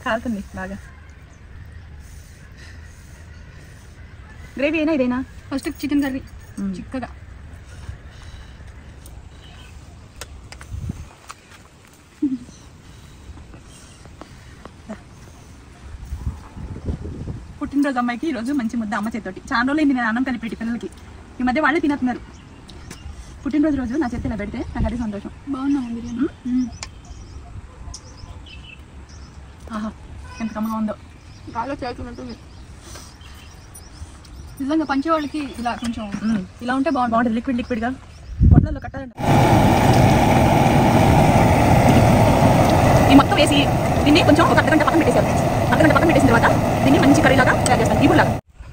కాలుతుంది బాగా గ్రేవీ అయినా ఇదేనా ఫస్ట్ చికెన్ కర్రీ మ్మ్. చిక్కగా పుట్టినరోజు అమ్మాయికి ఈరోజు మంచి ముద్ద అమ్మ చేతోటి చాలా రోజులైంది నేను అన్నం కలిపెట్టి పిల్లలకి ఈ మధ్య వాళ్ళే తినేస్తున్నారు పుట్టినరోజు రోజు నా చేతి ఇలా పెడితే నాకు అదే సంతోషం బాగుందా బిర్యానీ మ్మ్. ఆహా ఎంత కమ్మగా ఉందో బాగా చేస్తున్నట్టుంది నిజంగా పంచే వాళ్ళకి ఇలా కొంచెం మ్మ్. ఇలా ఉంటే బాగుంటుంది బాగుంటుంది లిక్విడ్ లిక్విడ్గా పొట్లలో కట్టాలంట ఈ మొత్తం వేసి దీన్ని కొంచెం ఒక అర్ధగంట పక్కన పెట్టేసారు అర్ధగంట పక్కన పెట్టేసిన తర్వాత దీన్ని మంచి కర్రీలాగా తయారు చేస్తాను ఇవ్వలాగా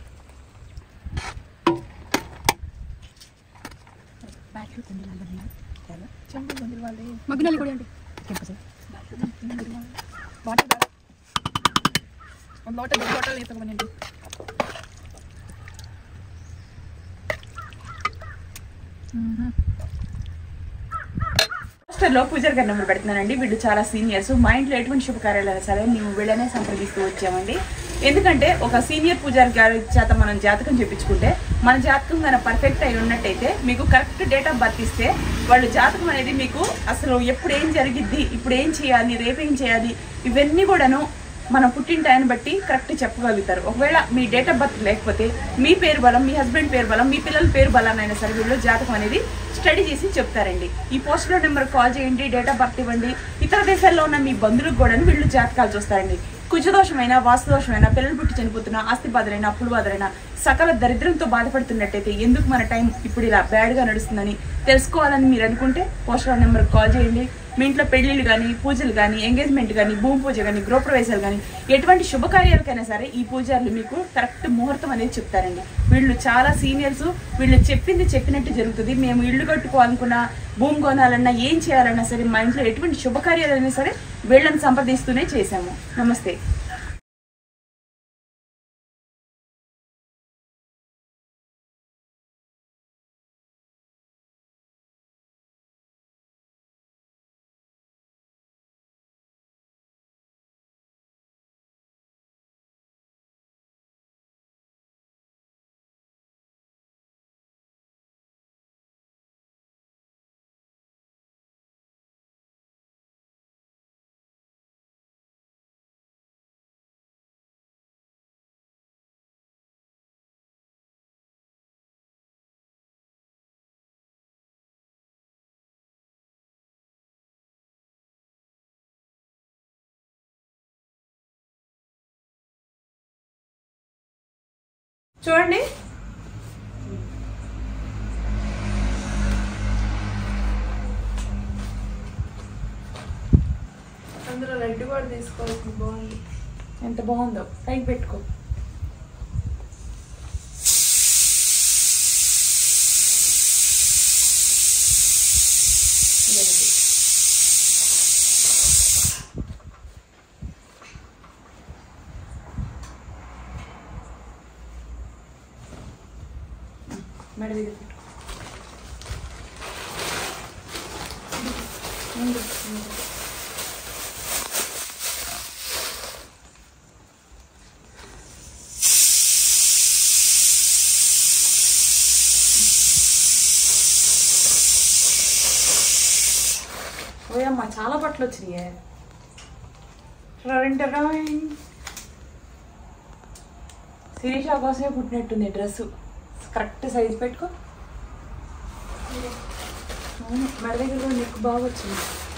మగ్గినల్లి కూడా ఏంటి వాటర్ వాటర్ వాటర్ వేసుకోమనండి పోస్టర్లో పూజారి గారి నెంబర్ పెడుతున్నానండి వీళ్ళు చాలా సీనియర్స్ మా ఇంట్లో ఎటువంటి శుభకార్యాలైనా సరే మేము వీళ్ళనే సంప్రదిస్తూ వచ్చామండి ఎందుకంటే ఒక సీనియర్ పూజారి గారి చేత మనం జాతకం చెప్పించుకుంటే మన జాతకం కనుక పర్ఫెక్ట్ అయి ఉన్నట్టయితే మీకు కరెక్ట్ డేట్ ఆఫ్ బర్త్ ఇస్తే వాళ్ళు జాతకం అనేది మీకు అసలు ఎప్పుడు ఏం జరిగిద్ది ఇప్పుడు ఏం చేయాలి రేపు ఏం చేయాలి ఇవన్నీ కూడాను మన పుట్టిన టైం బట్టి కరెక్ట్ చెప్పగలుగుతారు ఒకవేళ మీ డేట్ ఆఫ్ బర్త్ లేకపోతే మీ పేరు బలం మీ హస్బెండ్ పేరు బలం మీ పిల్లల పేరు బలానైనా సరే వీళ్ళు జాతకం అనేది స్టడీ చేసి చెప్తారండి ఈ పోస్ట్లో నెంబర్ కాల్ చేయండి డేట్ ఆఫ్ బర్త్ ఇవ్వండి ఇతర దేశాల్లో ఉన్న మీ బంధువులకు కూడా వీళ్ళు జాతకాలు చూస్తారండి కుజదోషమైన వాస్తుదోషమైన పిల్లలు పుట్టి చనిపోతున్న ఆస్తి బాధలైన అప్పులు బాధలైన సకల దరిద్రంతో బాధపడుతున్నట్టయితే ఎందుకు మన టైం ఇప్పుడు ఇలా బ్యాడ్గా నడుస్తుందని తెలుసుకోవాలని మీరు అనుకుంటే పోస్టర్ నెంబర్కి కాల్ చేయండి మీ ఇంట్లో పెళ్లిళ్ళు కానీ పూజలు కానీ ఎంగేజ్మెంట్ కానీ భూమి పూజ కానీ గృహప్రవేశాలు కానీ ఎటువంటి శుభకార్యాలకైనా సరే ఈ పూజారులు మీకు కరెక్ట్ ముహూర్తం అనేది చెప్తారండి వీళ్ళు చాలా సీనియర్స్ వీళ్ళు చెప్పింది చెప్పినట్టు జరుగుతుంది మేము ఇల్లు కట్టుకోవాలనుకున్నా భూమి కొనాలన్నా ఏం చేయాలన్నా సరే మా ఇంట్లో ఎటువంటి శుభకార్యాలైనా సరే వీళ్ళని సంప్రదిస్తూనే చేశాము నమస్తే చూడండి అందులో రెడ్ కూడా తీసుకోవాల్సింది బాగుంది ఎంత బాగుందో పైకి పెట్టుకో ఇదొకటి. మెడ దగ్గర పెట్టుకో ముందు, ముందు. ఓయమ్మ చాలా బట్టలు వచ్చినాయే రెండు శిరీష కోసమే పుట్టినట్టుంది డ్రెస్ కరెక్ట్ సైజ్ పెట్టుకో అవును, మెడ దగ్గర కూడా నెక్ బాగా వచ్చింది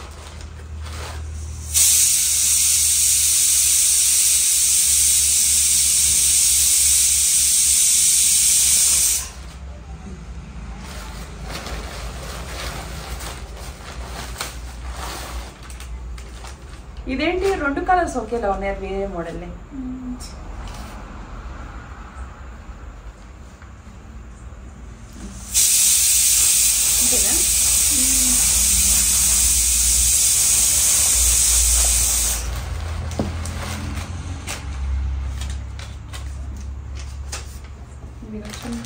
ఇదేంటి రెండు కలర్స్ ఒకేలా ఉన్నాయి అది వేరే మోడల్ అంతేనా ఇది వచ్చింది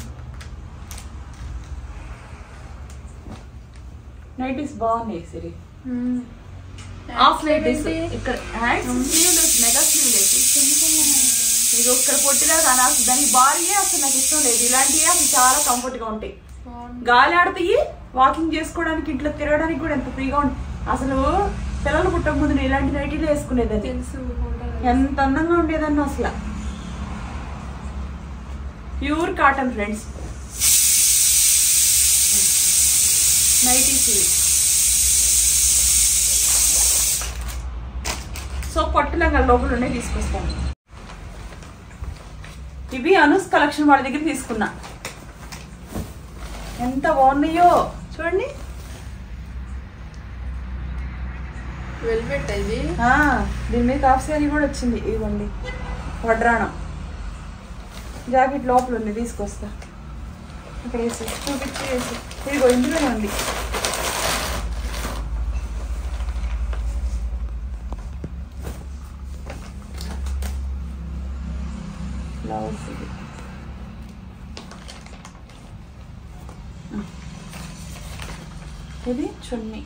నైటీస్ బాగున్నాయి సిరి హాఫ్ లైటీస్ ఇక్కడ హ్యాండ్స్ స్లీవ్లెస్ మెగా స్లీవ్లెస్ ఇది ఒక్కడ పొట్టిలా కానాల్సి దానికి భారీయే అసలు నాకు ఇష్టం లేదు ఇలాంటివి అసలు చాలా కంఫర్ట్ గా ఉంటాయి గాలి ఆడతాయి వాకింగ్ చేసుకోవడానికి ఇంట్లో తిరగడానికి కూడా ఎంత ఫ్రీగా ఉంటుంది అసలు పిల్లలు పుట్టక ముందు నేను ఇలాంటి నైటీలు వేసుకునేది తెలుసు హోటల్ ఎంత అందంగా ఉండేదన్న అసలు ప్యూర్ కాటన్ ఫ్రెండ్స్ నైటీస్ ఇవి సో పట్టులంగా లోపల ఉండే తీసుకొస్తాను ఇవి అనూస్ కలెక్షన్ వాళ్ళ దగ్గర తీసుకున్నా ఎంత బాగున్నాయో చూడండి వెల్వెట్ ఇది ఆ, దీని మీద కాఫ్ శారీ కూడా వచ్చింది ఇదిగోండి వడ్రాణం జాకెట్ లోపల ఉంది తీసుకొస్తా ఇక్కడ వేసి చూపించి వేసి ఇదిగో ఇందులోనే ఉంది బ్లౌజ్ ఇది ఆ. ఇది చున్నీ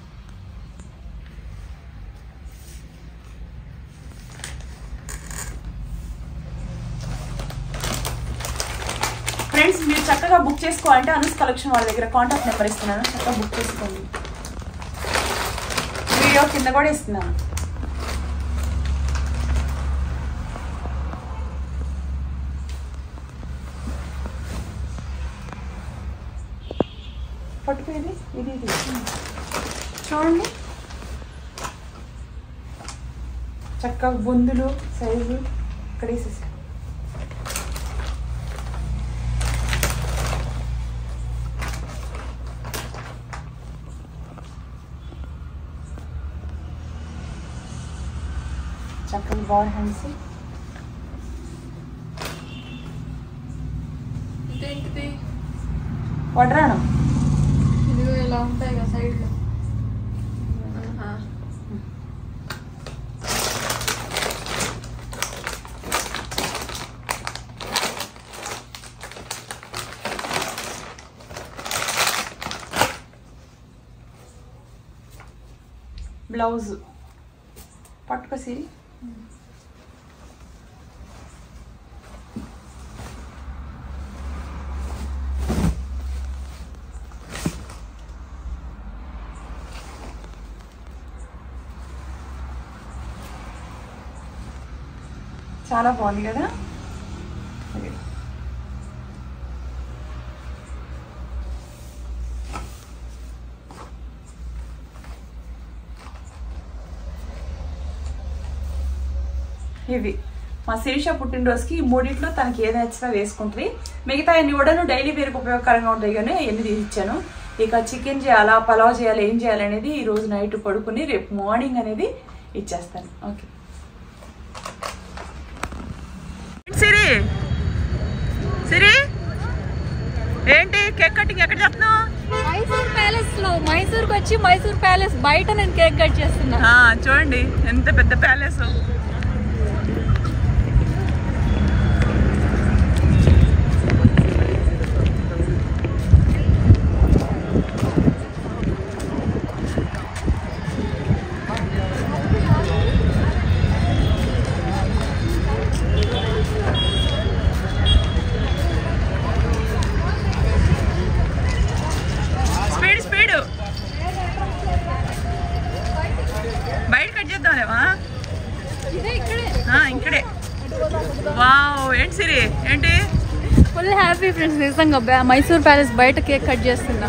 ఫ్రెండ్స్ మీరు చక్కగా బుక్ చేసుకోవాలంటే అనుస్ కలెక్షన్ వాళ్ళ దగ్గర కాంటాక్ట్ నెంబర్ ఇస్తున్నాను చక్కగా బుక్ చేసుకోండి వీడియో కింద కూడా ఇస్తున్నాను పట్టుకోది ఇది ఇది చూడండి చక్కగా బొందులు సైజు ఇక్కడ వేసేసి చక్కగా బాల్ హ్యాండ్స్ ఇదేంటిది వడ్రాణం ఇదిగో ఇలా ఉంటాయి కదా సైడ్ లో ఆహా. బ్లౌజ్ పట్టుకో సిరి చాలా బాగుంది కదా అది. ఇవి మా శిరీష పుట్టినరోజుకి ఈ మూడిట్లో తనకి ఏది నచ్చినా వేసుకుంటుంది మిగతా అన్ని కూడా డైలీ వేరుకు ఉపయోగకరంగా ఉంటాయి కానీ ఎన్ని తీసిచ్చాను ఇక చికెన్ చేయాలా పలావ్ చేయాలి ఏం చేయాలి అనేది ఈ రోజు నైట్ పడుకుని రేపు మార్నింగ్ అనేది ఇచ్చేస్తాను ఓకే సిరి సిరి ఏంటి కేక్ కటింగ్ ఎక్కడ చెప్తున్నావు మైసూర్ ప్యాలెస్ లో మైసూర్ వచ్చి మైసూర్ ప్యాలెస్ బయట నేను కేక్ కట్ చేస్తున్నా చూడండి ఎంత పెద్ద ప్యాలెస్ స్పీడ్ స్పీడ్ బయట కట్ చేద్దాంలేవా ఇదే ఇక్కడే ఆ, ఇక్కడే వావ్ ఏంటి సిరి ఏంటి ఫుల్ హ్యాపీ ఫ్రెండ్స్ నిజంగా బా- మైసూర్ ప్యాలెస్ బయట కేక్ కట్ చేస్తున్నా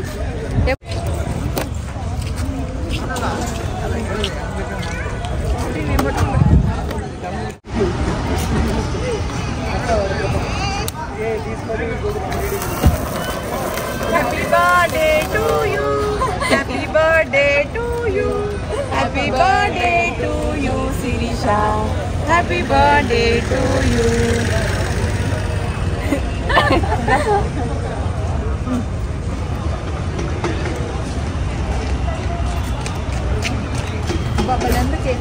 happy birthday to you happy birthday to you happy birthday to you Sirisha happy birthday to you cake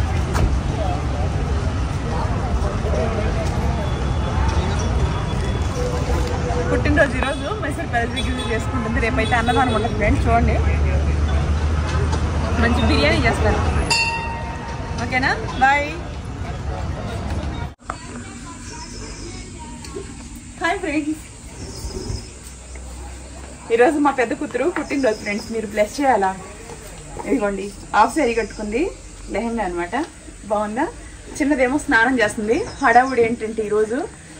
పుట్టినరోజు ఈరోజు మైసూర్ ప్యాలెస్ దగ్గర చేసుకుంటుంది రేపైతే అన్నదానం ఉంటుంది ఫ్రెండ్స్ చూడండి మంచి బిర్యానీ చేస్తారు ఓకేనా బాయ్ హాయ్ ఫ్రెండ్స్ ఈరోజు మా పెద్ద కూతురు పుట్టినరోజు ఫ్రెండ్స్ మీరు బ్లెస్ చేయాలా ఇదిగోండి హాఫ్ శారీ కట్టుకుంది లెహంగా అనమాట బాగుందా చిన్నదేమో స్నానం చేస్తుంది హడావుడి ఏంటంటే ఈరోజు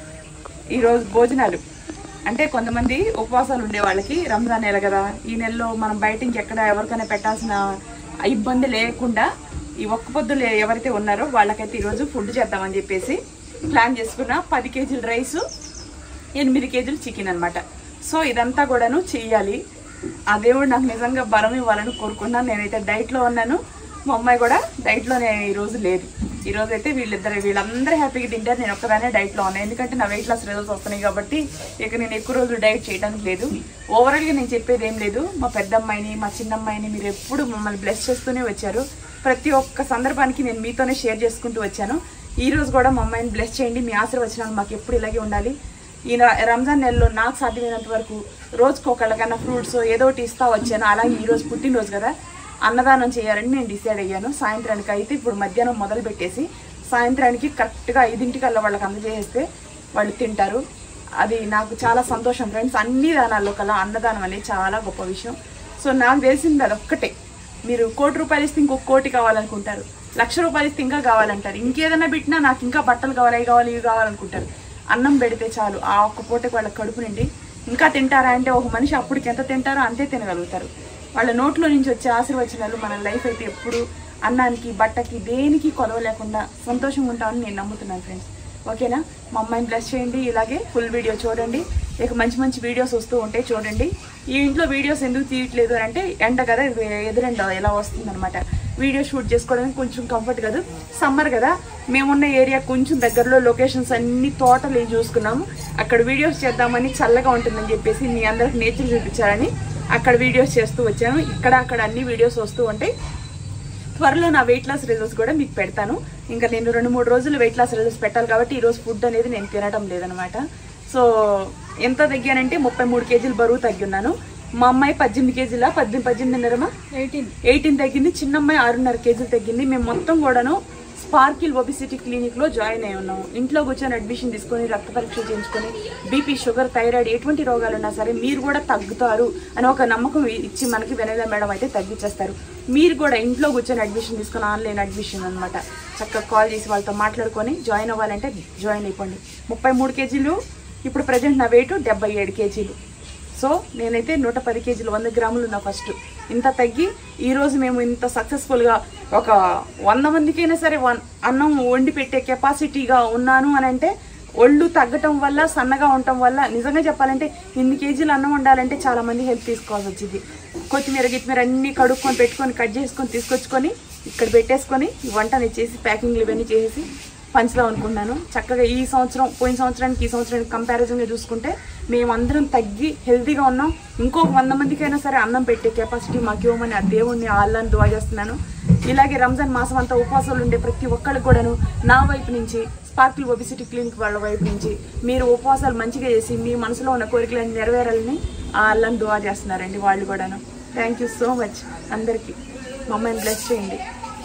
ఈరోజు భోజనాలు అంటే కొంతమంది ఉపవాసాలు ఉండే వాళ్ళకి రంజాన్ నెల కదా ఈ నెలలో మనం బయట ఇంకెక్కడ ఎవరికైనా పెట్టాల్సిన ఇబ్బంది లేకుండా ఈ ఒక్క పొద్దులు ఎవరైతే ఉన్నారో వాళ్ళకైతే ఈరోజు ఫుడ్ చేద్దామని చెప్పేసి ప్లాన్ చేసుకున్న పది కేజీల రైసు ఎనిమిది కేజీలు చికెన్ అన్నమాట సో ఇదంతా కూడాను చెయ్యాలి ఆ దేవుడు నాకు నిజంగా బలం ఇవ్వాలని కోరుకున్నాను నేనైతే డైట్లో ఉన్నాను మా అమ్మాయి కూడా డైట్లోనే ఈరోజు లేదు ఈరోజు అయితే వీళ్ళిద్దరు వీళ్ళందరూ హ్యాపీగా తింటారు నేను ఒక్కదానే డైట్లో ఉన్నాను ఎందుకంటే నా వెయిట్ లాస్ రిజల్ట్స్ వస్తున్నాయి కాబట్టి ఇక నేను ఎక్కువ రోజులు డైట్ చేయడానికి లేదు ఓవరాల్గా నేను చెప్పేది ఏం లేదు మా పెద్ద అమ్మాయిని మా చిన్న అమ్మాయిని మీరు ఎప్పుడు మమ్మల్ని బ్లెస్ చేస్తూనే వచ్చారు ప్రతి ఒక్క సందర్భానికి నేను మీతోనే షేర్ చేసుకుంటూ వచ్చాను ఈ రోజు కూడా మా అమ్మాయిని బ్లెస్ చేయండి మీ ఆశీర్వచనాలు మాకు ఎప్పుడు ఇలాగే ఉండాలి ఈ ర- రంజాన్ నెలలో నాకు సాధ్యమైనంత వరకు రోజుకి ఒకళ్ళకన్నా ఫ్రూట్స్ ఏదో ఒకటి ఇస్తా వచ్చాను అలాగే ఈ రోజు పుట్టినరోజు కదా అన్నదానం చేయాలని నేను డిసైడ్ అయ్యాను సాయంత్రానికి అయితే ఇప్పుడు మధ్యాహ్నం మొదలు పెట్టేసి సాయంత్రానికి కరెక్ట్గా ఐదింటికల్లా వాళ్ళకి అందజేస్తే వాళ్ళు తింటారు అది నాకు చాలా సంతోషం ఫ్రెండ్స్ అన్ని దానాల్లో కల్లా అన్నదానం అనేది చాలా గొప్ప విషయం సో నాకు తెలిసింది అది ఒక్కటే మీరు కోటి రూపాయలు ఇస్తే ఇంకొక కోటి కావాలనుకుంటారు లక్ష రూపాయలు ఇస్తే ఇంకా కావాలంటారు ఇంకేదైనా పెట్టినా నాకు ఇంకా బట్టలు కావాలి అవి కావాలి ఇవి కావాలనుకుంటారు అన్నం పెడితే చాలు ఆ ఒక్క పూటకి వాళ్ళ కడుపు నిండి ఇంకా తింటారా అంటే ఒక మనిషి అప్పటికి ఎంత తింటారో అంతే తినగలుగుతారు వాళ్ళ నోట్లో నుంచి వచ్చే ఆశీర్వచనాలు మన లైఫ్ అయితే ఎప్పుడు అన్నానికి బట్టకి దేనికి కొదవ లేకుండా సంతోషంగా ఉంటామని నేను నమ్ముతున్నాను ఫ్రెండ్స్ ఓకేనా మా అమ్మాయిని బ్లెస్ చేయండి ఇలాగే ఫుల్ వీడియో చూడండి ఇక మంచి మంచి వీడియోస్ వస్తూ ఉంటాయి చూడండి ఈ ఇంట్లో వీడియోస్ ఎందుకు తీయట్లేదు అని అంటే ఎండ కదా ఇది ఎదురెండ ఎలా వస్తుందన్నమాట వీడియో షూట్ చేసుకోవడానికి కొంచెం కంఫర్ట్ కాదు సమ్మర్ కదా మేమున్న ఏరియా కొంచెం దగ్గరలో లొకేషన్స్ అన్ని తోటలు చూసుకున్నాము అక్కడ వీడియోస్ చేద్దామని చల్లగా ఉంటుందని చెప్పేసి మీ అందరికి నేచర్ చూపించాలని అక్కడ వీడియోస్ చేస్తూ వచ్చాను ఇక్కడ అక్కడ అన్ని వీడియోస్ వస్తూ ఉంటాయి త్వరలో నా వెయిట్ లాస్ రిజల్ట్స్ కూడా మీకు పెడతాను ఇంకా నేను రెండు మూడు రోజులు వెయిట్ లాస్ రిజల్ట్స్ పెట్టాలి కాబట్టి ఈరోజు ఫుడ్ అనేది నేను తినడం లేదనమాట సో ఎంత తగ్గానంటే ముప్పై మూడు కేజీలు బరువు తగ్గున్నాను మా అమ్మాయి పద్దెనిమిది కేజీల పద్దెనిమిది పద్దెనిమిదిన్నరమా ఎయిటీన్ ఎయిటీన్ తగ్గింది చిన్న అమ్మాయి ఆరున్నర కేజీలు తగ్గింది మేము మొత్తం కూడాను స్పార్కిల్ ఒబిసిటీ క్లినిక్ లో జాయిన్ అయి ఉన్నాం ఇంట్లో కూర్చొని అడ్మిషన్ తీసుకొని రక్త పరీక్ష చేయించుకొని బీపీ షుగర్ థైరాయిడ్ ఎటువంటి రోగాలు ఉన్నా సరే మీరు కూడా తగ్గుతారు అని ఒక నమ్మకం ఇచ్చి మనకి వెనల మేడం అయితే తగ్గించేస్తారు మీరు కూడా ఇంట్లో కూర్చొని అడ్మిషన్ తీసుకొని ఆన్లైన్ అడ్మిషన్ అనమాట చక్కగా కాల్ చేసి వాళ్ళతో మాట్లాడుకొని జాయిన్ అవ్వాలంటే జాయిన్ అయిపోండి ముప్పై మూడు కేజీలు ఇప్పుడు ప్రజెంట్ నా వెయిట్ డెబ్బై ఏడు కేజీలు సో నేనైతే నూట పది కేజీలు వంద గ్రాములు ఉన్నా ఫస్ట్ ఇంత తగ్గి ఈ రోజు మేము ఇంత సక్సెస్ఫుల్గా ఒక వంద మందికైనా సరే వన్ అన్నం వండి పెట్టే కెపాసిటీగా ఉన్నాను అని అంటే ఒళ్ళు తగ్గటం వల్ల సన్నగా ఉండటం వల్ల నిజంగా చెప్పాలంటే ఇన్ని కేజీలు అన్నం వండాలంటే చాలా మంది హెల్ప్ తీసుకోవాల్సి వచ్చింది కొత్తిమీర గిత్తిమీర అన్ని కడుక్కొని పెట్టుకొని కట్ చేసుకొని తీసుకొచ్చుకొని ఇక్కడ పెట్టేసుకొని ఈ వంటని చేసి ప్యాకింగ్లు ఇవన్నీ చేసి పంచుదాం అనుకున్నాను చక్కగా ఈ సంవత్సరం పోయిన సంవత్సరానికి ఈ సంవత్సరానికి కంపారిజన్గా చూసుకుంటే మేమందరం తగ్గి హెల్తీగా ఉన్నాం ఇంకొక వంద మందికైనా సరే అన్నం పెట్టే కెపాసిటీ మాకు ఇవ్వమని ఆ దేవుణ్ణి ఆళ్ళని దువా చేస్తున్నాను ఇలాగే రంజాన్ మాసం అంతా ఉపవాసాలు ఉండే ప్రతి ఒక్కరికి కూడాను నా వైపు నుంచి స్పార్కిల్ ఒబిసిటీ క్లినిక్ వాళ్ళ వైపు నుంచి మీరు ఉపవాసాలు మంచిగా చేసి మీ మనసులో ఉన్న కోరికలను నెరవేరాలని ఆ అల్లని దువా చేస్తున్నారండి వాళ్ళు కూడాను థ్యాంక్ యూ సో మచ్ అందరికీ మమ్మల్ని బ్లెస్ చేయండి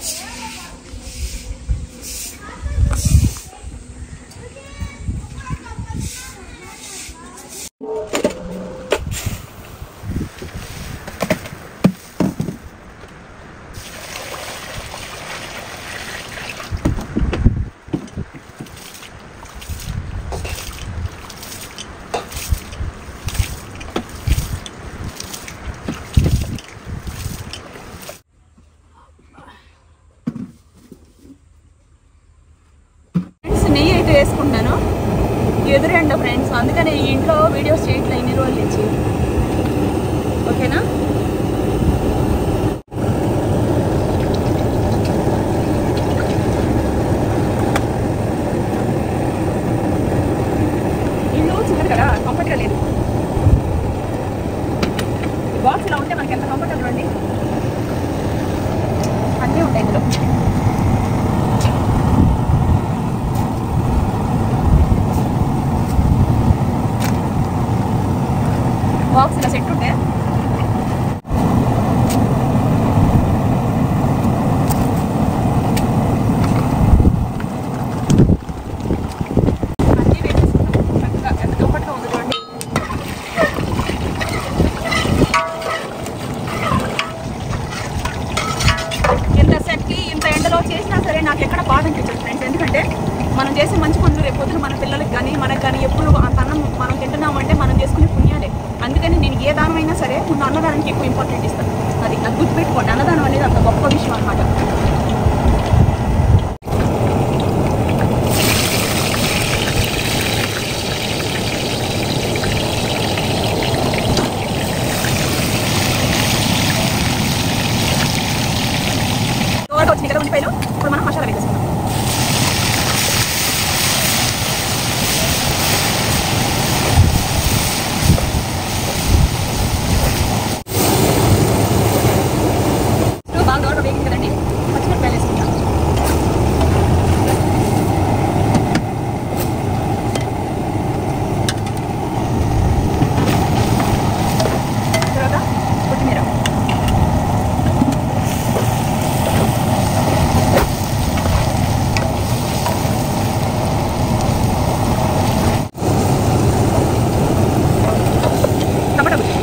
ఫ్రెండ్స్ నెయ్యి అయితే వేసుకుంటాను ఎదురెండ ఫ్రెండ్స్ అందుకని ఈ ఇంట్లో వీడియోస్ చేయట్లే ఇన్ని రోజుల నుంచి ఓకేనా ఇల్లు చిన్నది కదా కంఫర్ట్గా లేదు బాక్స్లో ఉంటే మనకి ఎంత కంఫర్టబుల్ అండి అన్నీ ఉంటాయి ఇందులో బాక్స్ ఇలా సెట్ ఉంటే చేసే మంచి పనులు రేపు పొద్దున మన పిల్లలకి కానీ మనకు కానీ ఎప్పుడు అంత అన్నం మనం తింటున్నామంటే మనం చేసుకునే పుణ్యాలే అందుకని నేను ఏ దానం అయినా సరే ముందు అన్నదానానికి ఎక్కువ ఇంపార్టెంట్ ఇస్తాను అది అది గుర్తుపెట్టుకోండి అన్నదానం అనేది అంత గొప్ప విషయం అనమాట దూరంగా వచ్చినాయి కదా ఉల్లిపాయలు ఇప్పుడు మనం మసాలా వేసేసుకుందాం ఇప్పుడు బాగా దూరంగా వేగింది కదండి పచ్చిమిరపకాయలు వేసుకుందాం తర్వాత కొత్తిమీర టమాటా గుజ్జు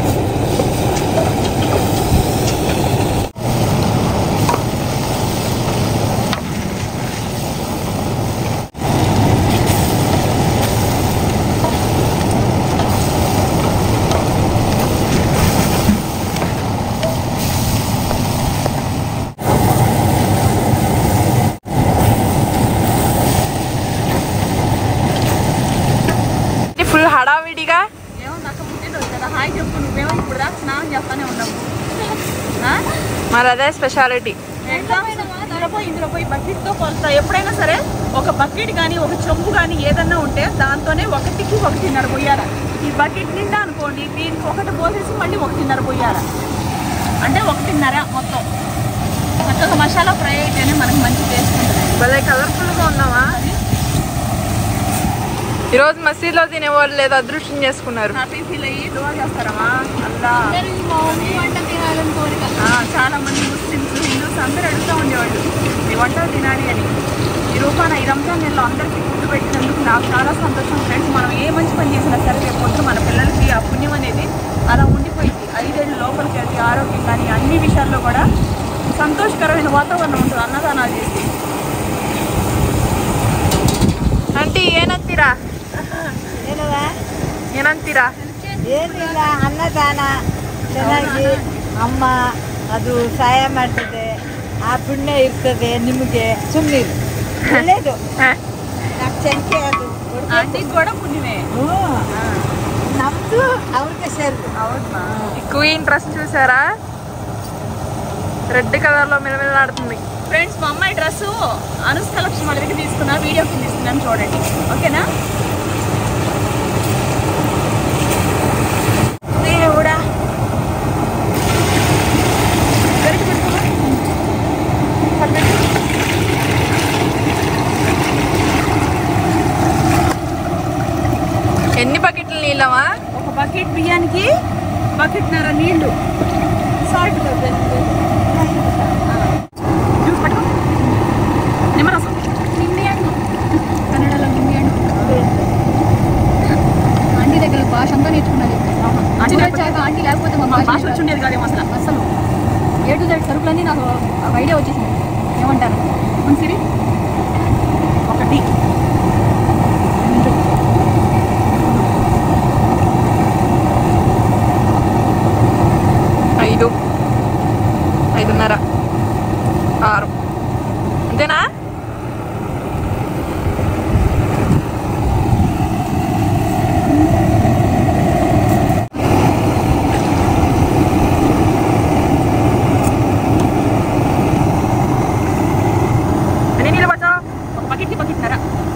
ఫుల్ హడావిడిగా ఏమో నాకు ముందే తెలుసు కదా హాయ్ చెప్పు నువ్వేమో ఇప్పుడు దాకా స్నానం చేస్తానే ఉన్నావు ఆ? మరి అదే స్పెషాలిటీ ఎగ్జామ్స్ ఇందులో పోయి ఇందులో పోయి బకెట్తో కొలత ఎప్పుడైనా సరే ఒక బకెట్ కానీ ఒక చెంబు కానీ ఏదన్నా ఉంటే దాంతోనే ఒకటికి ఒకటిన్నర పోయాల ఈ బకెట్ నిండా అనుకోండి దీనికి ఒకటి పోసేసి మళ్ళీ ఒకటిన్నర పోయాల అంటే ఒకటిన్నర మొత్తం చక్కగా మసాలా ఫ్రై అయితేనే మనకి మంచి టేస్ట్ ఉంటుంది భలే కలర్ఫుల్ గా ఉన్నావా ఈరోజు మసీదులో తినేవాళ్ళు లేదు అదృష్టం చేసుకున్నారు హ్యాపీ ఫీల్ అయ్యి దువా చేస్తారమ్మా అల్లా అందరూ మా మమ్మీ వంట తినాలని కోరిక ఆ, చాలా మంది ముస్లిమ్స్ హిందూస్ అందరూ అడుగుతూ ఉండేవాళ్ళు ఈ వంటలు తినాలి అని ఈ రూపాన ఈ రంజాన్ నెలలో అందరికీ ఫుడ్ పెట్టినందుకు నాకు చాలా సంతోషం ఫ్రెండ్స్ మనం ఏ మంచి పని చేసినా సరే రేపు పొద్దున మన పిల్లలకి ఆ పుణ్యం అనేది అలా ఉండిపోయింది ఐదేళ్ళు లోపలికి వెళ్తే ఆరోగ్యం కానీ అన్ని విషయాల్లో కూడా సంతోషకరమైన వాతావరణం ఉంటుంది అన్నదానాలు చేసి అంటే ಏನಂತೀರಾ ಏನಂತೀರಾ ಏನಿಲ್ಲ ಅನ್ನದಾನ ಚೆನ್ನಾಗಿ ಅಮ್ಮ ಅದು ಸಹಾಯ ಮಾಡ್ತದೆ ಆ ಪುಣ್ಯ ಇರ್ತದೆ ನಿಮಗೆ ಸುಮ್ಮನಿರು ಒಳ್ಳೇದು ನಮ್ಮ ಸಂಖ್ಯೆ ಅದು ఆంటీకి కూడా పుణ్యమే ಹ್ಞೂ ನಮ್ದು ಅವ್ರಿಗೆ ಸೇರಿದು అవునా ఈ క్వీన్ డ్రెస్ చూసారా రెడ్ కలర్ లో మిలమిలాడుతుంది ఫ్రెండ్స్ మా అమ్మాయి డ్రెస్ అనుష్క లక్ష్మి వాళ్ళ దగ్గర తీసుకున్నా వీడియో కింద ఇస్తున్నాను చూడండి ఓకేనా దేవుడా గరిటె పెట్టుకోమా? పర్లేదు. ఎన్ని బకెట్లు నీళ్ళమా ఒక బకెట్ బియ్యానికి బకెట్ నర నీళ్లు సాల్ట్ జ్యూస్ పట్టుకో నిమ్మరసం నిండి అన్ను కన్నడలో నిండి అన్ను ఆంటీ దగ్గర భాష అంతా నేర్చుకున్నది ఆంటీ ఊరు లేకపోతే- వచ్చాక ఆంటీ లేకపోతే మా మా భాష భాష వచ్చి ఉండేది కాదేమో అసలు అసలు ఏ టు జెడ్ సరుకులన్నీ నాకు ఒక ఐడియా వచ్చేసింది ఏమంటారు సిరి ఒకటి ఐదు ఐదున్నర ఆరు అంతేనా ఎన్ని నీళ్ళు పడతావు ఒక బకెట్కి బకెట్ నర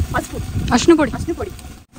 పసుపు అశ్ను పొడి పసుపు పొడి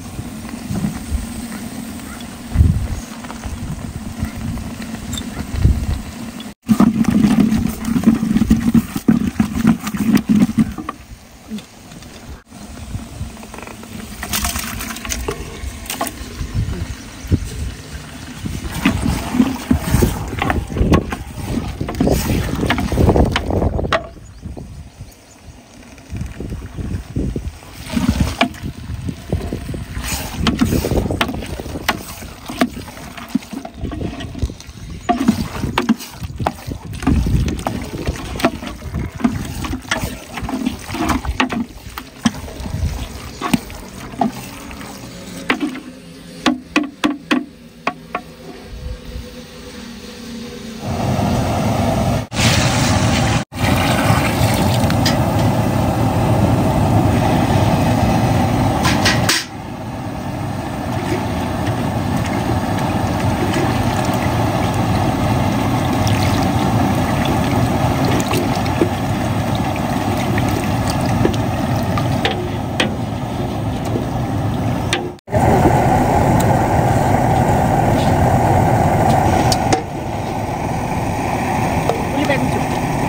ఉల్లిపాయ కొంచెం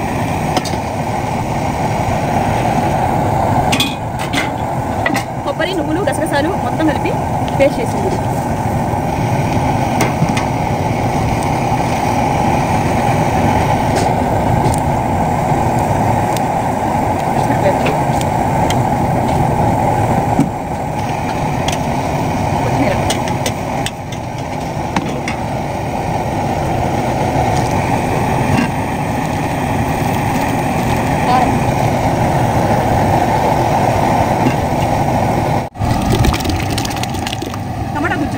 కొబ్బరి నువ్వులు గసగసాలు మొత్తం కలిపి పేస్ట్ చేసింది కొత్తిమీర కారం టమాటా గుజ్జు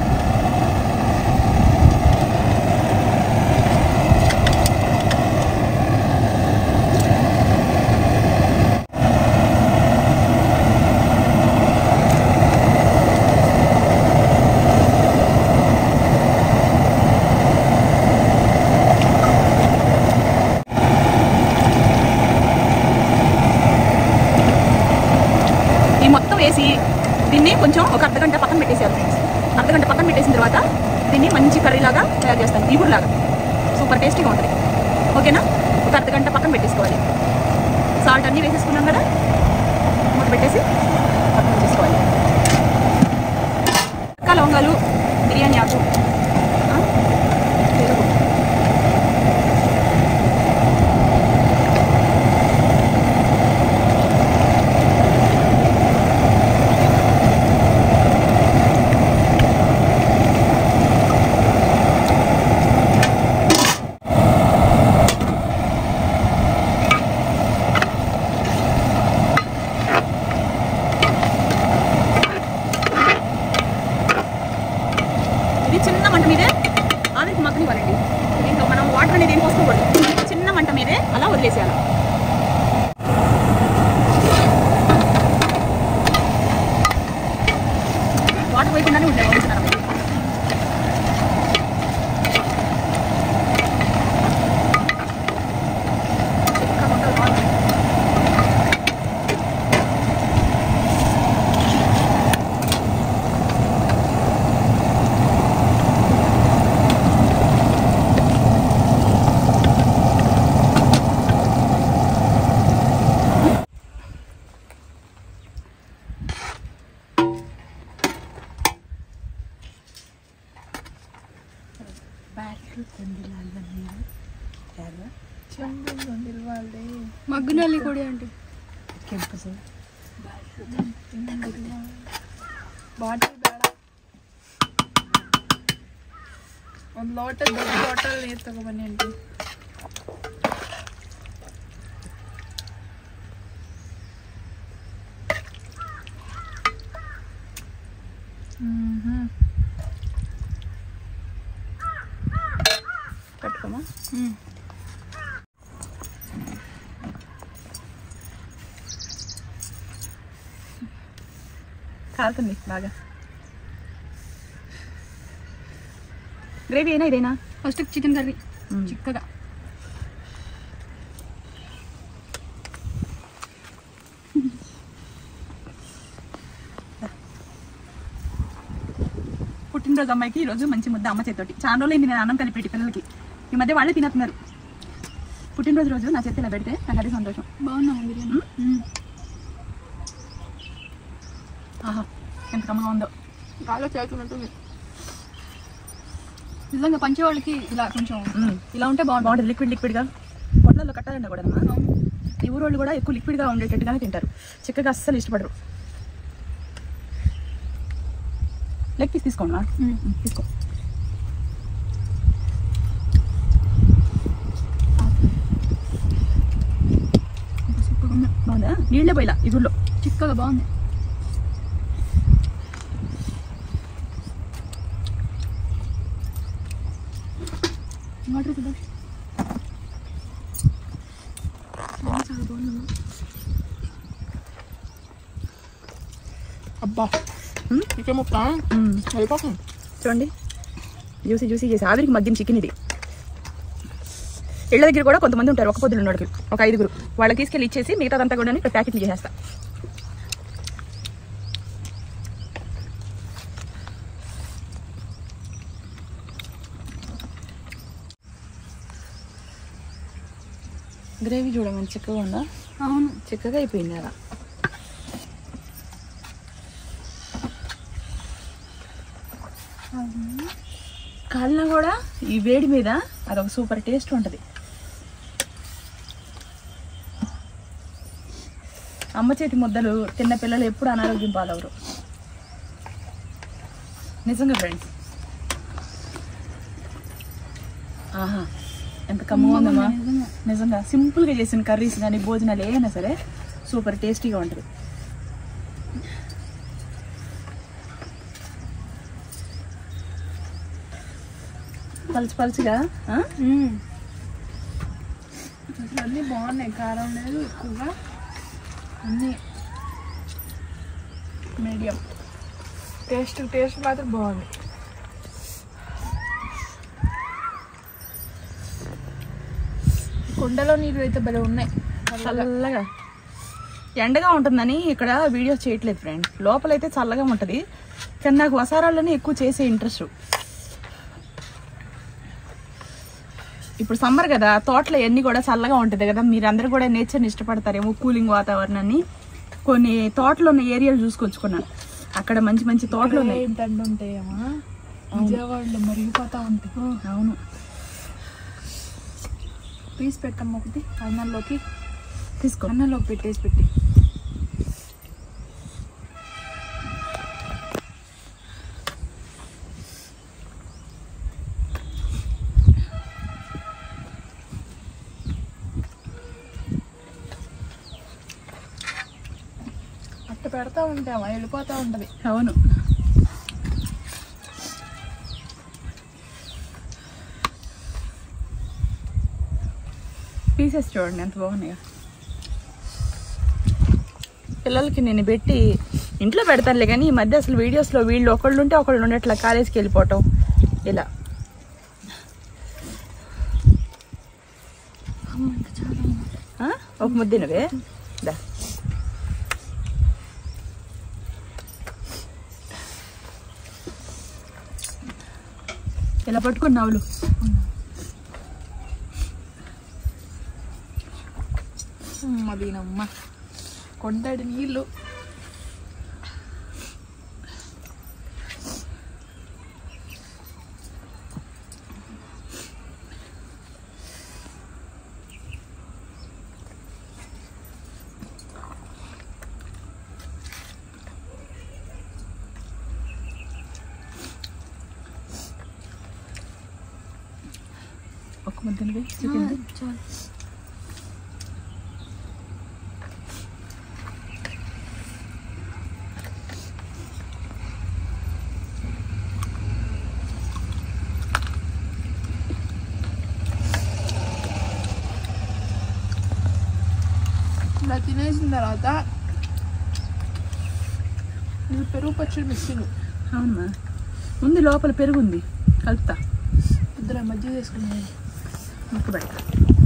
ఈ మొత్తం వేసి దీన్ని కొంచెం ఒక అర్ధగంట పక్కన పెట్టేసారు ఫ్రెండ్స్ అర్ధగంట పక్కన పెట్టేసిన తర్వాత దీన్ని మంచి కర్రీలాగా తయారు చేస్తాను ఈగురులాగా సూపర్ టేస్టీగా ఉంటుంది ఓకేనా ఒక అర్ధగంట పక్కన పెట్టేసుకోవాలి సాల్ట్ అన్నీ వేసేసుకున్నాం కదా మూత పెట్టేసి పక్కన చేసుకోవాలి ఇంకా లవంగాలు బిర్యానీ ఆకు ఆ, పెరుగు ఇది చిన్న మంట మీదే ఆవిరికి మగ్గనివ్వాలండి దీంట్లో మనం వాటర్ అనేది ఏం పోసుకోకూడదు చిన్న మంట మీదే అలా వదిలేసేయాలి వాటర్ పోయకుండానే ఉంటాయి వండుతున్నారు మగ్గునల్లి కూడా అంటే ಬಾಟಲ್ ಬೇಡ ಒಂದು ಲೋಟ ದೊಡ್ಡ ಬಾಟಲ್ ನೀರು ತಗೊಬನ್ನಿ ಆಂಟಿ పట్టుకోమా కాలుతుంది బాగా గ్రేవీ అయినా ఇదేనా ఫస్ట్ చికెన్ కర్రీ చిక్కగా పుట్టినరోజు అమ్మాయికి ఈ రోజు మంచి ముద్ద అమ్మ చేతోటి చాలా రోజులు నేను అన్నం కలిపేటి పిల్లలకి ఈ మధ్య వాళ్ళే తినేస్తున్నారు పుట్టినరోజు రోజు నా చేతి ఇలా పెడితే నాకు అదే సంతోషం బాగున్నా బిర్యానీ ఆహా ఎంత కమ్మగా ఉందో బాగా చేస్తున్నట్టుంది నిజంగా పంచే వాళ్ళకి ఇలా కొంచెం మ్మ్. ఇలా ఉంటే బాగుంటుంది బాగుంటుంది లిక్విడ్ లిక్విడ్గా పొట్లలో కట్టాలంటే కూడా ఈ ఊరోళ్ళు కూడా ఎక్కువ లిక్విడ్గా ఉండేటట్టుగానే తింటారు చిక్కగా అస్సలు ఇష్టపడరు లెగ్ పీస్ తీసుకోండి మా. మ్మ్, తీసుకో బాగుందా నీళ్ళే పోయిలా ఇగుల్లో చిక్కగా బాగుంది వాటర్ కదా అబ్బా చికెన్ ముక్క మ్మ్. అయిపోతుంది చూడండి జ్యూసీ జ్యూసీ చేసి ఆవిరికి మగ్గిన చికెన్ ఇది ఇళ్ళ దగ్గర కూడా కొంతమంది ఉంటారు ఒక పొద్దులు ఉన్నోడికి ఒక ఐదుగురు వాళ్ళకి తీసుకెళ్ళి ఇచ్చేసి మిగతాదంతా కూడా ఇక్కడ ప్యాకెట్లు చేసేస్తా గ్రేవీ చూడమని చిక్కగా ఉందా అవును చిక్కగా అయిపోయింది అలా కాలిన కూడా ఈ వేడి మీద అదొక సూపర్ టేస్ట్ ఉంటుంది అమ్మ చేతి ముద్దలు తిన్న పిల్లలు ఎప్పుడు అనారోగ్యం పాలవరు నిజంగా ఫ్రెండ్స్ ఆహా ఎంత కమ్మగా ఉందమ్మా నిజంగా సింపుల్గా చేసిన కర్రీస్ కానీ భోజనాలు ఏమైనా సరే సూపర్ టేస్టీగా ఉంటుంది పలుచు పలుచుగా ఆ? అన్నీ బాగున్నాయి కారం లేదు ఎక్కువగా అన్నీ మీడియం టేస్ట్ టేస్ట్ మాత్రం బాగుంది కుండలో నీళ్ళు అయితే భలే ఉన్నాయి చల్లగా ఎండగా ఉంటుందని ఇక్కడ వీడియోస్ చేయట్లేదు ఫ్రెండ్ లోపలైతే చల్లగా ఉంటుంది కానీ నాకు వసారాల్లోనే ఎక్కువ చేసే ఇంట్రెస్ట్ ఇప్పుడు సమ్మర్ కదా తోటలో ఎన్ని కూడా చల్లగా ఉంటుంది కదా మీరందరూ కూడా నేచర్ని ఇష్టపడతారేమో కూలింగ్ వాతావరణాన్ని కొన్ని తోటలో ఉన్న ఏరియాలు చూసుకొచ్చుకున్నాను అక్కడ మంచి మంచి తోటలు ఉన్నాయి ఇంత ఎండ ఉంటాయేమో విజయవాడలో మరిగిపోతా ఉంటాయి అవును పీస్ పెట్టమ్మ ఒకటి అన్నంలోకి తీసుకో అన్నంలోకి పెట్టేసి పెట్టి అట్ట పెడతా ఉంటామా వెళ్ళిపోతా ఉంటది అవును పీసెస్ చూడండి ఎంత బాగున్నాయో పిల్లలకి నేను పెట్టి ఇంట్లో పెడతానులే కానీ ఈ మధ్య అసలు వీడియోస్లో వీళ్ళు ఒకళ్ళు ఉంటే ఒకళ్ళు ఉండట్లా కాలేజీకి వెళ్ళిపోవటం ఇలా ఆ? ఒక ముద్దినవే దా ఇలా పట్టుకుని నవ్వులు అమ్మ దీనమ్మ కొండడి నీళ్ళు ఒక ముద్దినవే చికెన్ చాలు ఇలా తినేసిన తర్వాత ఇది పెరుగు పచ్చడి మిక్సీలు అవునమ్మా ఉంది లోపల పెరుగు ఉంది కలుపుతా ఇద్దరు మధ్య చేసుకున్నాను ముక్క పెడతా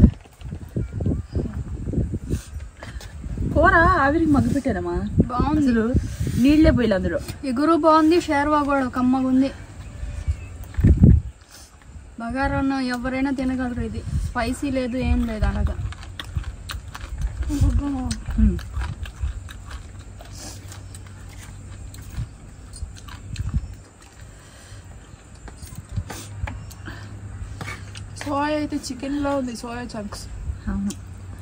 కూర ఆవిరికి మగ్గు పెట్టారమ్మా బాగుంది అసలు నీళ్ళే పోయిలే అందులో ఎగురు బాగుంది షేర్వా కూడా కమ్మగా ఉంది బగారా అన్నం ఎవరైనా తినగలరు ఇది స్పైసీ లేదు ఏం లేదు అలాగా మ్మ్. సోయా అయితే చికెన్ లో ఉంది సోయా చంక్స్ అవును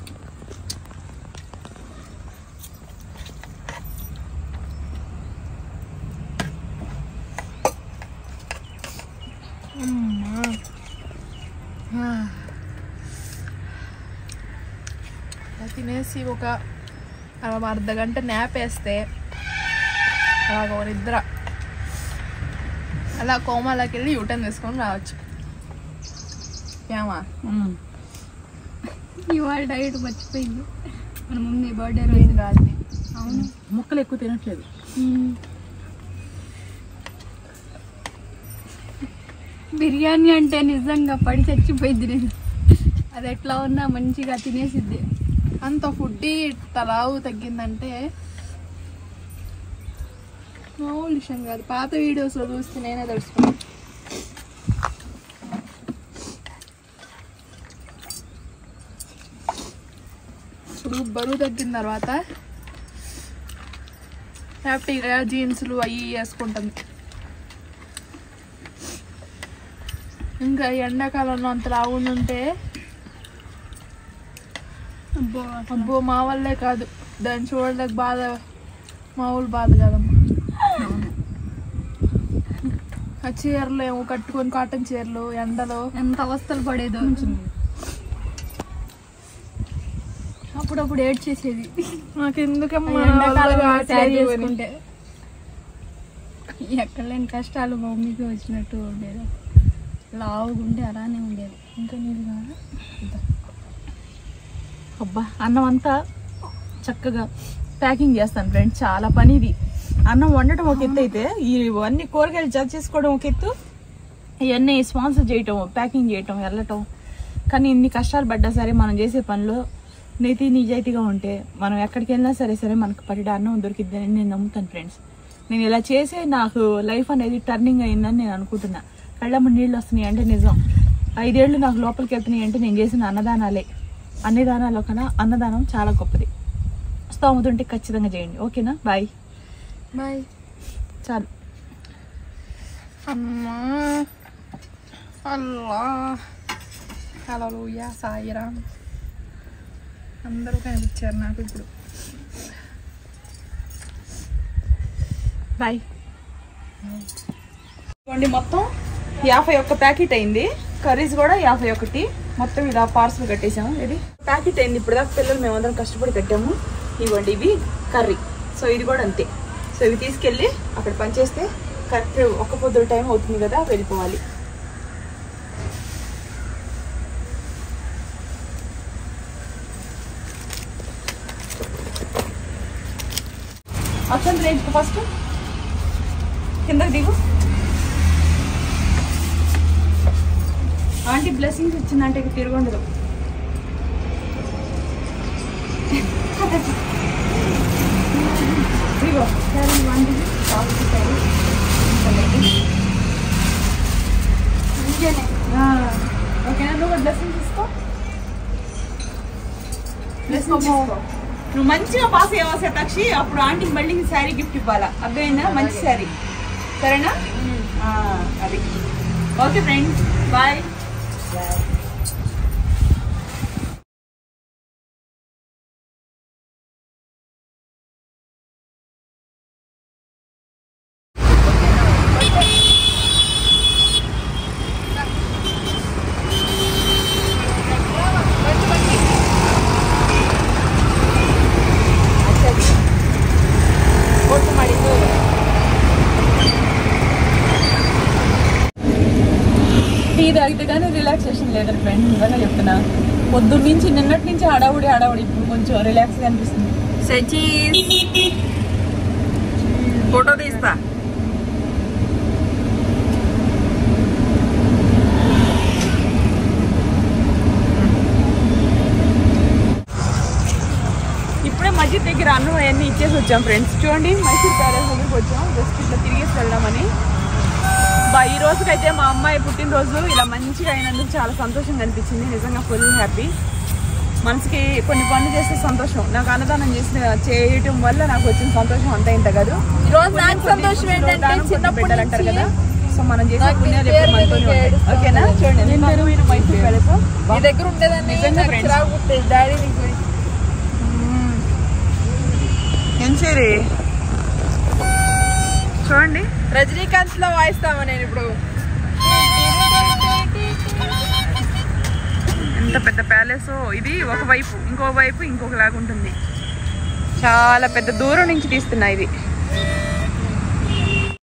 అది తినేసి ఒక అలా అర్ధ గంట న్యాప్ వేస్తే అలాగ ఒక నిద్ర అలా కోమాలోకి వెళ్ళి యూటర్న్ తీసుకొని రావచ్చు ఏమా మ్మ్. ఇవాళ డైట్ మర్చిపోయింది మన మమ్మీ బర్త్డే రోజు రాత్రి అవును ముక్కలు ఎక్కువ తినట్లేదు బిర్యానీ అంటే నిజంగా పడి చచ్చిపోయింది నేను అది ఎట్లా ఉన్నా మంచిగా తినేసిద్ది అంత ఫుడ్ తలావు తగ్గిందంటే మామూలు విషయం కాదు పాత వీడియోస్లో చూస్తే నేనే తెలుసుకున్నాను ఇప్పుడు బరువు తగ్గిన తర్వాత హ్యాపీగా జీన్స్లు అవి వేసుకుంటుంది ఇంకా ఈ ఎండాకాలంలో అంత లావుండుంటే అబ్బో అబ్బో మా వల్లే కాదు దాన్ని చూడలేక బాధ మామూలు బాధ కదమ్మా ఆ చీరలు ఏమో కట్టుకొని కాటన్ చీరలు ఎండలో ఎంత అవస్థలు పడేదో అప్పుడప్పుడు ఏడ్ చేసేది నాకు ఎందుకమ్మా ఎండాకాలం వల్ల శారీ కావట్లేదు అని. వేసుకుంటే ఎక్కడ లేని కష్టాలు మా మమ్మీకి వచ్చినట్టు ఉండేది లావుగుంటే అలానే ఉండేది ఇంకా నీళ్ళు కావాలా? అబ్బా అన్నం అంతా చక్కగా ప్యాకింగ్ చేస్తాను ఫ్రెండ్స్ చాలా పని ఇది అన్నం వండటం ఒక ఎత్తు అయితే ఇవన్నీ కూరగాయలు జడ్ చేసుకోవడం ఒక ఎత్తు ఇవన్నీ స్పాన్సర్ చేయటం ప్యాకింగ్ చేయటం వెళ్ళటం కానీ ఇన్ని కష్టాలు పడ్డా సరే మనం చేసే పనిలో నీతి నిజాయితీగా ఉంటే మనం ఎక్కడికి వెళ్ళినా సరే సరే మనకు పడిన అన్నం దొరికిద్దని నేను నమ్ముతాను ఫ్రెండ్స్ నేను ఇలా చేసే నాకు లైఫ్ అనేది టర్నింగ్ అయిందని నేను అనుకుంటున్నా కళ్ళమ్మ నీళ్ళు వస్తున్నాయి అంటే నిజం ఐదేళ్ళు నాకు లోపలికి వెళ్తున్నాయి అంటే నేను చేసిన అన్నదానాలే అన్ని దానాల్లో కన్నా అన్నదానం చాలా గొప్పది స్తోమత ఉంటే ఖచ్చితంగా చేయండి ఓకేనా బాయ్ బాయ్ చాలు అమ్మా అల్లా హల్లెలూయా సాయిరామ్ అందరూ కనిపించారు నాకు ఇప్పుడు బాయ్ ఇదిగోండి మొత్తం యాభై ఒక్క ప్యాకెట్ అయింది కర్రీస్ కూడా యాభై ఒకటి మొత్తం ఇలా పార్సల్ కట్టేసాము ఇది ప్యాకెట్ అయింది ఇప్పుడు దాకా పిల్లలు మేమందరం కష్టపడి కట్టాము ఇవ్వండి ఇవి కర్రీ సో ఇది కూడా అంతే సో ఇవి తీసుకెళ్ళి అక్కడ పనిచేస్తే కరెక్ట్ ఒక్క పొద్దుల టైం అవుతుంది కదా వెళ్ళిపోవాలి అచ్చం రేంజ్ ఫస్ట్ కిందకి దిగు ఆంటీ బ్లెస్సింగ్స్ ఇచ్చిందంటే ఇక తిరగండదు ఇదిగో క్యారీ ఆంటీ కాఫీ క్యారీ ఓకేనా నువ్వు బ్లెస్సింగ్ తీసుకో బ్లెస్సింగ్ తీసుకో నువ్వు మంచిగా పాస్ అయ్యావా శతాక్షి అప్పుడు ఆంటీకి మళ్ళీ శారీ గిఫ్ట్ ఇవ్వాలా అర్థమైందా మంచి శారీ సరేనా ఆ, అది ఓకే ఫ్రెండ్స్ బాయ్ టీ తాగితే కానీ రిలాక్సేషన్ లేదని ఫ్రెండ్ నిజంగా చెప్తున్నా పొద్దున్న నుంచి నిన్నటి నుంచి హడావుడి హడావుడి ఇప్పుడు కొంచెం రిలాక్స్గా అనిపిస్తుంది ఫోటో తీస్తా ఇప్పుడే మస్జిద్ దగ్గర అన్నం అవన్నీ ఇచ్చేసి వచ్చాం ఫ్రెండ్స్ చూడండి మైసూర్ ప్యాలెస్ దగ్గరికి వచ్చాం జస్ట్ ఇట్లా తిరిగేసి వెళ్దామని అబ్బా ఈ రోజుకైతే మా అమ్మాయి పుట్టినరోజు ఇలా మంచిగా అయినందుకు చాలా సంతోషంగా అనిపించింది నిజంగా ఫుల్ హ్యాపీ మనసుకి కొన్ని పనులు చేస్తే సంతోషం నాకు అన్నదానం చేసిన చేయటం వల్ల నాకు వచ్చిన సంతోషం అంతా ఇంత కాదు ఈ రోజు నాకు సంతోషం ఏంటంటే చిన్నప్పటి బిడ్డలు అంటారు నుంచి కదా సో మనం చేసే నాకు పుణ్యాలు ఈ ఎప్పుడు పేరు మనతోనే మీద ఉంటాయి ఏడుస్తా ఓకేనా చూడండి ఎంత అందమైన మైసూర్ ప్యాలెస్ నీ దగ్గర ఉండేదాన్ని నిజంగా నాకు friends. చిరాకు పుట్టేది డాడీ నీకు ఏం సరే చూడండి రజనీకాంత్ లో వాయిస్తామా నేను ఇప్పుడు ఎంత పెద్ద ప్యాలెస్ ఇది ఒక వైపు ఇంకో వైపు ఇంకొకలాగా ఉంటుంది చాలా పెద్ద దూరం నుంచి తీస్తున్నా ఇది